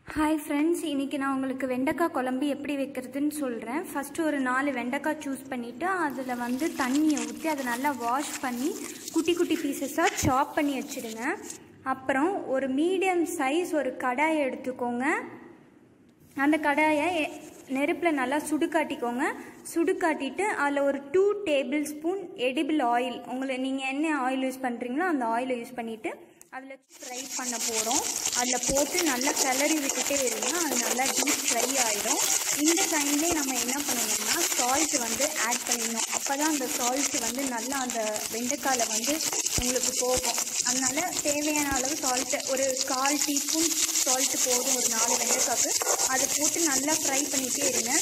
Hi friends இன்றைக்கி நான் உங்களுக்கு வெண்டைக்காய் குழம்பு எப்படி வைக்கிறதுன்னு சொல்கிறேன் ஃபஸ்ட்டு ஒரு நாலு வெண்டைக்காய் சூஸ் பண்ணிவிட்டு அதில் வந்து தண்ணியை ஊற்றி அதை நல்லா வாஷ் பண்ணி குட்டி குட்டி பீசஸாக சாப் பண்ணி வச்சுடுங்க அப்புறம் ஒரு மீடியம் சைஸ் ஒரு கடாயை எடுத்துக்கோங்க அந்த கடாயை எ- நெருப்பில் நல்லா சுடு காட்டிக்கோங்க சுடு காட்டிட்டு அதில் ஒரு two tablespoon edible oil உங்களை நீங்கள் என்ன ஆயில் யூஸ் பண்ணுறீங்களோ அந்த ஆயிலை யூஸ் பண்ணிவிட்டு அதில் ஃப்ரை பண்ண போகிறோம் அதில் போட்டு நல்லா கிளறி விட்டுட்டே இருங்க அது நல்லா டீப் ஃப்ரை ஆகிடும் இந்த டைம்லேயே நம்ம என்ன பண்ணணும்னா சால்ட் வந்து ஆட் பண்ணிடணும் அப்போ தான் அந்த சால்ட் வந்து நல்லா அந்த வெண்டைக்காயில் வந்து உங்களுக்கு போகும் அதனால தேவையான அளவு சால்ட்டு ஒரு கால் டீஸ்பூன் சால்ட்டு போதும் ஒரு நாலு வெண்டைக்காக்கு அதை போட்டு நல்லா ஃப்ரை பண்ணிகிட்டே இருங்க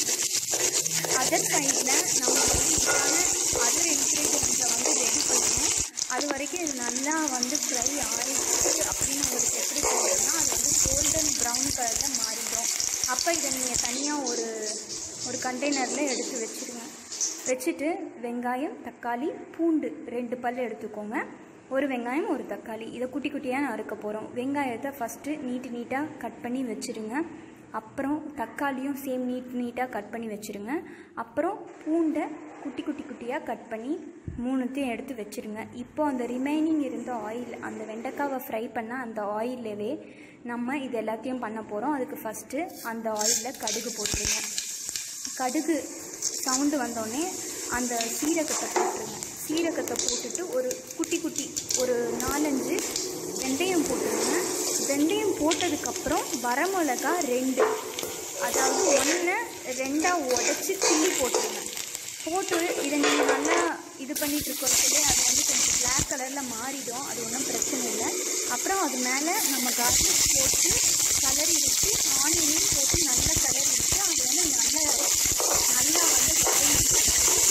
அதர் சைடில் நம்ம வந்து இதுக்கான அதர் இன்க்ரீடியன்ஸை வந்து ரெடி பண்ணணும் அது வரைக்கும் இது நல்லா வந்து ஃப்ரை ஆயிடுச்சு அப்படின்னு உங்களுக்கு எப்படி தோணுன்னா அது வந்து கோல்டன் ப்ரௌன் கலரில் மாறிடும் அப்போ இதை நீங்கள் தனியாக ஒரு ஒரு கண்டெய்னரில் எடுத்து வச்சுருங்க வச்சுட்டு வெங்காயம் தக்காளி பூண்டு ரெண்டு பல் எடுத்துக்கோங்க ஒரு வெங்காயம் ஒரு தக்காளி இதை குட்டி குட்டியாக நறுக்க போகிறோம் வெங்காயத்தை ஃபஸ்ட்டு நீட்டு நீட்டாக கட் பண்ணி வச்சுருங்க அப்புறம் தக்காளியும் சேம் நீட் நீட்டாக கட் பண்ணி வச்சுருங்க அப்புறம் பூண்டை குட்டி குட்டி குட்டியாக கட் பண்ணி மூணுத்தையும் எடுத்து வச்சுருங்க இப்போ அந்த ரிமைனிங் இருந்த ஆயில் அந்த வெண்டைக்காவை ஃப்ரை பண்ண அந்த ஆயிலவே நம்ம இது எல்லாத்தையும் பண்ண போகிறோம் அதுக்கு ஃபஸ்ட்டு அந்த ஆயிலில் கடுகு போட்டுருங்க கடுகு சவுண்டு வந்தோடனே அந்த சீரகத்தை போட்டுருங்க சீரகத்தை போட்டுட்டு ஒரு குட்டி குட்டி ஒரு நாலஞ்சு வெந்தயம் போட்டுருங்க வெந்தயம் போட்டதுக்கப்புறம் வரமிளகா ரெண்டு அதாவது ஒன்று ரெண்டாக உடச்சி கிள்ளி போட்டுருங்க போட்டு இதை நீங்கள் நல்லா இது பண்ணிட்டு இருக்கிறதுலே அது வந்து கொஞ்சம் பிளாக் கலரில் மாறிடும் அது ஒன்றும் பிரச்சனை இல்லை அப்புறம் அது மேலே நம்ம கார்லிக் போட்டு கலரி வச்சு ஆனியனையும் போட்டு நல்லா கலரி வச்சு அது வந்து நல்ல நல்லா வந்து வதங்கி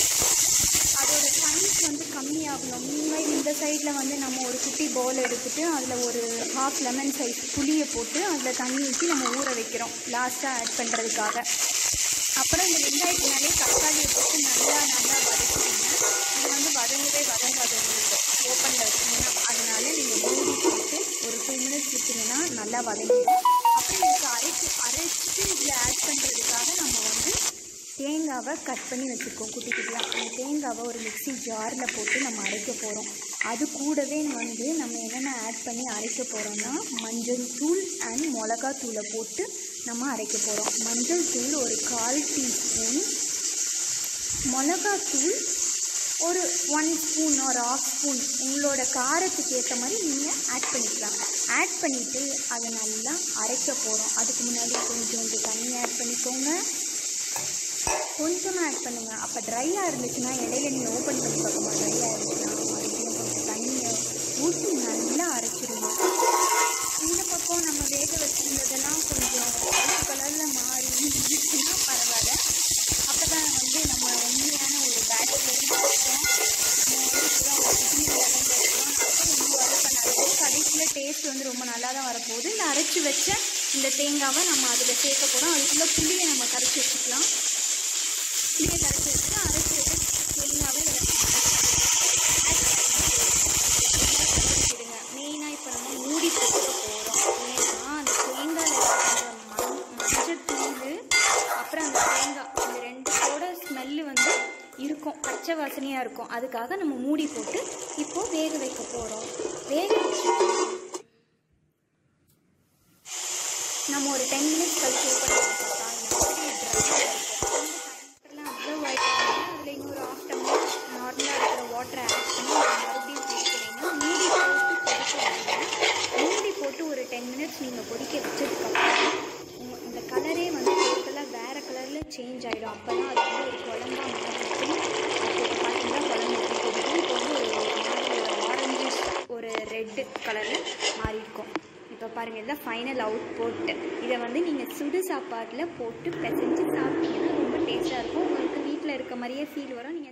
அதோட சைஸ் வந்து கம்மியாகணும் மீன்வைல் இந்த சைடில் வந்து நம்ம ஒரு குட்டி பவுல் எடுத்துட்டு அதில் ஒரு ஹாஃப் லெமன் சைஸ் புளியை போட்டு அதில் தண்ணி ஊற்றி நம்ம ஊற வைக்கிறோம் லாஸ்ட்டாக ஆட் பண்ணுறதுக்காக அப்புறம் இந்த வெங்காயத்தினாலே தக்காளியை போட்டு நல்லா நல்லா வதக்கிடுங்க இது வந்து வதங்கவே வதங்காது உங்களுக்கு ஓப்பனில் வச்சிங்கன்னா அதனால நீங்கள் மூடி போட்டு ஒரு டூ மினிட்ஸ் விட்டிங்கன்னா நல்லா வதங்கிடும் அப்புறம் இதுக்கு அரைச்சி அரைச்சிட்டு இதில் ஆட் பண்ணுறதுக்காக நம்ம வந்து தேங்காவை கட் பண்ணி வச்சுருக்கோம் குட்டி குட்டியாக அந்த தேங்காவை ஒரு மிக்ஸி ஜாரில் போட்டு நம்ம அரைக்க போகிறோம் அது கூடவே வந்து நம்ம என்னென்ன ஆட் பண்ணி அரைக்க போகிறோம்னா மஞ்சள் தூள் அண்ட் மிளகா தூளை போட்டு நம்ம அரைக்க போகிறோம் மஞ்சள் தூள் ஒரு கால் டீஸ்பூன் மிளகாத்தூள் ஒரு ஒன் ஸ்பூன் ஒரு ஆஃப் ஸ்பூன் உங்களோட காரத்துக்கு ஏற்ற மாதிரி நீங்கள் ஆட் பண்ணிக்கலாம் ஆட் பண்ணிவிட்டு அதை நல்லா அரைக்க போகிறோம் அதுக்கு முன்னாடி கொஞ்சோண்டு தண்ணி ஆட் பண்ணிக்கோங்க கொஞ்சமாக ஆட் பண்ணுங்க அப்போ ட்ரையாக இருந்துச்சுன்னா இடையில நீங்கள் ஓப்பன் பண்ணி பார்க்கமா ட்ரையாக இருந்துச்சுன்னா மறுபடியும் கொஞ்சம் தண்ணியை ஊற்றி நல்லா அரைச்சிடுங்க இந்த பக்கம் நம்ம வேக வச்சிருந்ததெல்லாம் கொஞ்சம் ஒயிட் கலரில் மாறி இருந்துச்சுன்னா பரவாயில்ல அப்போ தான் வந்து நம்ம உண்மையான ஒரு பேட்டில் இருக்கோம் நம்ம வந்து இப்பதான் ஒரு பிகினிங் லெவலில் இருக்கோம் அப்போ ரொம்ப வதக்க நல்லது கடைசியில் டேஸ்ட் வந்து ரொம்ப நல்லா தான் வரப்போகுது இந்த அரைச்சி வச்ச இந்த தேங்காவை நம்ம அதில் சேர்க்க போகிறோம் அதுக்குள்ளே புளியை நம்ம கரைச்சி வச்சுக்கலாம் புளியை கரைச்சி வச்சுட்டு அரைச்சி வச்ச தேங்காவை இதில் வச்சுடுங்க மெயினாக இப்போ நம்ம மூடி போட்டுக்க போகிறோம் ஏன்னா அந்த தேங்காயில் இருக்கிற மண் மஞ்சத்தூள் அப்புறம் அந்த தேங்காய் இந்த ரெண்டுத்தோட ஸ்மெல்லு வந்து இருக்கும் பச்சை வாசனையாக இருக்கும் அதுக்காக நம்ம மூடி போட்டு இப்போது வேக வைக்க போகிறோம் வேக வச்சு நம்ம ஒரு டென் மினிட்ஸ் கழிச்சு ஓப்பன் பண்ணி பார்த்தா இந்த மாதிரி dry ஆ இருக்கும். அந்த டைம்லாம் அப்சர்வ் ஆகிட்டாங்கன்னா அதில் இன்னொரு ஆஃப் டம்ளர் நார்மலாக இருக்கிற வாட்டரை ஆட் பண்ணி அதை மறுபடியும் கொதிக்க வைங்க மூடி போட்டு கொதிக்க வைங்க மூடி போட்டு ஒரு டென் மினிட்ஸ் நீங்கள் கொதிக்க வச்சதுக்கப்புறம் உங்க- இந்த கலரே வந்து டோட்டலாக வேறு கலரில் சேஞ்ச் ஆகிடும் அப்போ தான் அது வந்து ஒரு குழம்பா மாறிடும் அப்போ பார்த்தீங்கன்னா குழம்பு எப்படி கொதிக்கும் இப்போ வந்து ஒரு ஆரஞ்சு ஒரு ரெட்டு கலரில் மாறி இருக்கும் இப்போ பாருங்கள் இதுதான் ஃபைனல் அவுட் போட்டு இதை வந்து நீங்கள் சுடு சாப்பாட்டில் போட்டு பிசைஞ்சு சாப்பிட்டீங்கன்னா ரொம்ப டேஸ்ட்டாக இருக்கும் உங்களுக்கு வீட்டில் இருக்க மாதிரியே ஃபீல் வரும் நீங்கள்